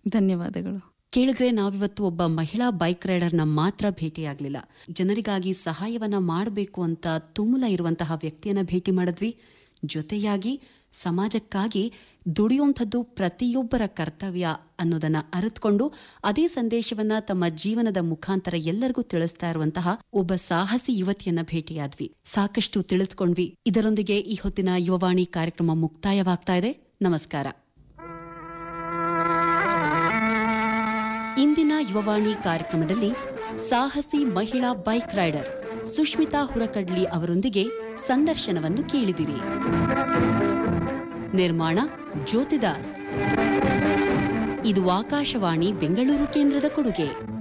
ಧನ್ಯವಾದಗಳು ಕೇಳಿದ್ರೆ ನಾವಿವತ್ತು ಒಬ್ಬ ಮಹಿಳಾ ಬೈಕ್ ರೈಡರ್ನ ಮಾತ್ರ ಭೇಟಿಯಾಗ್ಲಿಲ್ಲ ಜನರಿಗಾಗಿ ಸಹಾಯವನ್ನ ಮಾಡಬೇಕು ಅಂತ ತುಮುಲ ಇರುವಂತಹ ವ್ಯಕ್ತಿಯನ್ನ ಭೇಟಿ ಮಾಡಿದ್ವಿ ಜೊತೆಯಾಗಿ ಸಮಾಜಕ್ಕಾಗಿ ದುಡಿಯುವಂಥದ್ದು ಪ್ರತಿಯೊಬ್ಬರ ಕರ್ತವ್ಯ ಅನ್ನೋದನ್ನ ಅರಿತುಕೊಂಡು ಅದೇ ಸಂದೇಶವನ್ನ ತಮ್ಮ ಜೀವನದ ಮುಖಾಂತರ ಎಲ್ಲರಿಗೂ ತಿಳಿಸ್ತಾ ಇರುವಂತಹ ಒಬ್ಬ ಸಾಹಸಿ ಯುವತಿಯನ್ನ ಭೇಟಿಯಾದ್ವಿ ಸಾಕಷ್ಟು ತಿಳಿದುಕೊಂಡ್ವಿ ಇದರೊಂದಿಗೆ ಈ ಹೊತ್ತಿನ ಯುವವಾಣಿ ಕಾರ್ಯಕ್ರಮ ಮುಕ್ತಾಯವಾಗ್ತಾ ಇದೆ ನಮಸ್ಕಾರ ಇಂದಿನ ಯುವವಾಣಿ ಕಾರ್ಯಕ್ರಮದಲ್ಲಿ ಸಾಹಸಿ ಮಹಿಳಾ ಬೈಕ್ ರೈಡರ್ ಸುಷ್ಮಿತಾ ಹುರಕಡ್ಲಿ ಅವರೊಂದಿಗೆ ಸಂದರ್ಶನವನ್ನು ಕೇಳಿದಿರಿ ನಿರ್ಮಾಣ ಜ್ಯೋತಿದಾಸ್ ಇದು ಆಕಾಶವಾಣಿ ಬೆಂಗಳೂರು ಕೇಂದ್ರದ ಕೊಡುಗೆ